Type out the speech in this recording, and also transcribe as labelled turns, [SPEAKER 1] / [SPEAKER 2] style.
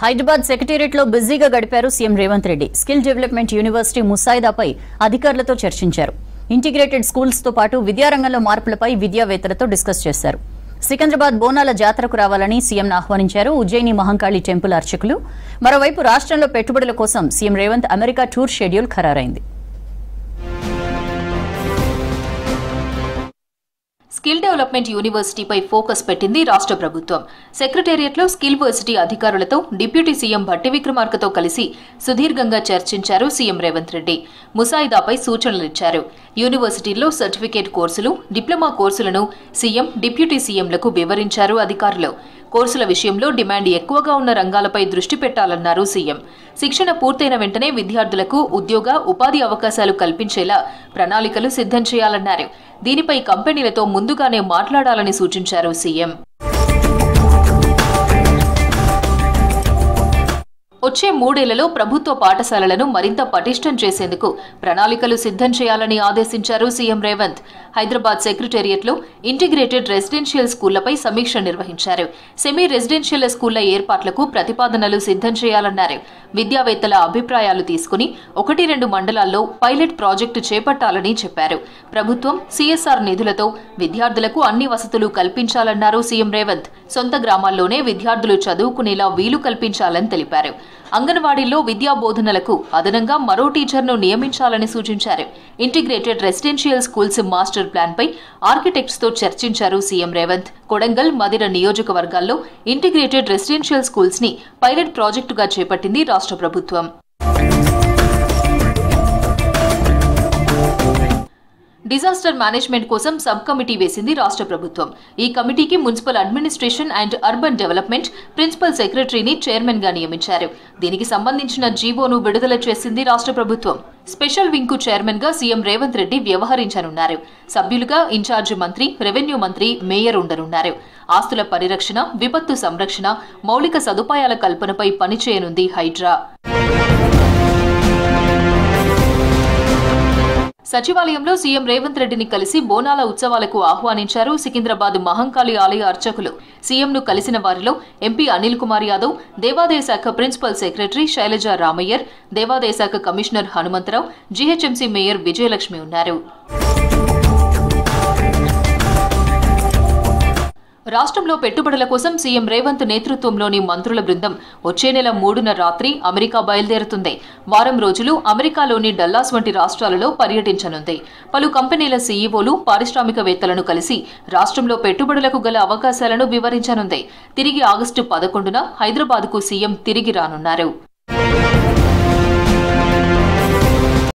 [SPEAKER 1] Hyderabad secretariat లో బిజీగా గడిపారు CM Revanth Reddy skill development university ముసాయిదాపై అధికారులతో చర్చించారు ఇంటిగ్రేటెడ్ స్కూల్స్ తో పాటు విద్యారంగంలో మార్పులపై విద్యావేత్తలతో డిస్కస్ చేశారు సికింద్రాబాద్ బోనాల జాతరకు రావాలని సీఎంను ఆహ్వానించారు ఉజ్జయిని మహంకాళి టెంపుల్ అర్చకులు మరోవైపు రాష్ట్రంలో పెట్టుబడుల కోసం CM Revanth America tour schedule ఖరారైంది
[SPEAKER 2] స్కిల్ డెవలప్మెంట్ యూనివర్సిటీపై ఫోకస్ పెట్టింది రాష్ట్ర ప్రభుత్వం సెక్రటేరియట్లో స్కిల్ వర్సిటీ అధికారులతో డిప్యూటీ సీఎం భట్టి విక్రమార్కతో కలిసి సుదీర్ఘంగా చర్చించారు సీఎం రేవంత్ రెడ్డి ముసాయిదాపై సూచనలిచ్చారు యూనివర్సిటీల్లో సర్టిఫికేట్ కోర్సులు డిప్లొమా కోర్సులను సీఎం డిప్యూటీ సీఎంలకు వివరించారు అధికారులు కోర్సుల విషయంలో డిమాండ్ ఎక్కువగా ఉన్న రంగాలపై దృష్టి పెట్టాలన్నారు సీఎం శిక్షణ పూర్తయిన వెంటనే విద్యార్థులకు ఉద్యోగ ఉపాధి అవకాశాలు కల్పించేలా ప్రణాళికలు సిద్ధం చేయాలన్నారు దీనిపై కంపెనీలతో ముందుగానే మాట్లాడాలని సూచించారు సీఎం వచ్చే మూడేళ్లలో ప్రభుత్వ పాఠశాలలను మరింత పటిష్టం చేసేందుకు ప్రణాళికలు సిద్ధం చేయాలని ఆదేశించారు సీఎం రేవంత్ హైదరాబాద్ సెక్రటేరియట్లో ఇంటిగ్రేటెడ్ రెసిడెన్షియల్ స్కూళ్లపై సమీక్ష నిర్వహించారు సెమీ రెసిడెన్షియల్ స్కూళ్ల ఏర్పాట్లకు ప్రతిపాదనలు సిద్ధం చేయాలన్నారు విద్యావేత్తల అభిప్రాయాలు తీసుకుని ఒకటి రెండు మండలాల్లో పైలట్ ప్రాజెక్టు చేపట్టాలని చెప్పారు ప్రభుత్వం సీఎస్ఆర్ నిధులతో విద్యార్థులకు అన్ని వసతులు కల్పించాలన్నారు సీఎం రేవంత్ సొంత గ్రామాల్లోనే విద్యార్థులు చదువుకునేలా వీలు కల్పించాలని తెలిపారు అంగన్వాడీల్లో విద్యా బోధనలకు అదనంగా మరో టీచర్ను నియమించాలని సూచించారు ఇంటిగ్రేటెడ్ రెసిడెన్షియల్ స్కూల్స్ మాస్టర్ ప్లాన్పై ఆర్కిటెక్ట్స్ తో చర్చించారు సీఎం రేవంత్ కొడంగల్ మదిర నియోజకవర్గాల్లో ఇంటిగ్రేటెడ్ రెసిడెన్షియల్ స్కూల్స్ ని పైలట్ ప్రాజెక్టుగా చేపట్టింది రాష్ట్ర ప్రభుత్వం డిజాస్టర్ మేనేజ్మెంట్ కోసం సబ్ కమిటీ వేసింది రాష్ట్ర ప్రభుత్వం ఈ కమిటీకి municipal administration and urban development principal సెక్రటరీని చైర్మన్ గా నియమించారు దీనికి సంబంధించిన జీవోను విడుదల చేసింది రాష్ట్ర ప్రభుత్వం స్పెషల్ వింగ్ కు చైర్మన్ గా సీఎం రేవంత్ రెడ్డి వ్యవహరించనున్నారు సభ్యులుగా ఇన్ఛార్జి మంత్రి రెవెన్యూ మంత్రి మేయర్ ఉండనున్నారు ఆస్తుల పరిరక్షణ విపత్తు సంరక్షణ మౌలిక సదుపాయాల కల్పనపై పనిచేయనుంది హైడ్రా సచివాలయంలో సీఎం రేవంత్ రెడ్డిని కలిసి బోనాల ఉత్సవాలకు ఆహ్వానించారు సికింద్రాబాద్ మహంకాళి ఆలయ అర్చకులు సీఎంను కలిసిన వారిలో ఎంపీ అనిల్ కుమార్ యాదవ్ దేవాదాయ శాఖ ప్రిన్సిపల్ సెక్రటరీ శైలజ రామయ్యర్ దేవాదాయ శాఖ commissioner Hanumantha Rao GHMC mayor Vijayalakshmi ఉన్నారు రాష్ట్రంలో పెట్టుబడుల కోసం సీఎం రేవంత్ నేతృత్వంలోని మంత్రుల బృందం వచ్చే నెల మూడున రాత్రి అమెరికా బయలుదేరుతుంది వారం రోజులు అమెరికాలోని డల్లాస్ వంటి రాష్ట్రాలలో పర్యటించనుంది పలు కంపెనీల సీఈఓలు పారిశ్రామికవేత్తలను కలిసి రాష్ట్రంలో పెట్టుబడులకు గల అవకాశాలను వివరించనుంది తిరిగి ఆగస్టు పదకొండున హైదరాబాద్కు సీఎం తిరిగి రానున్నారు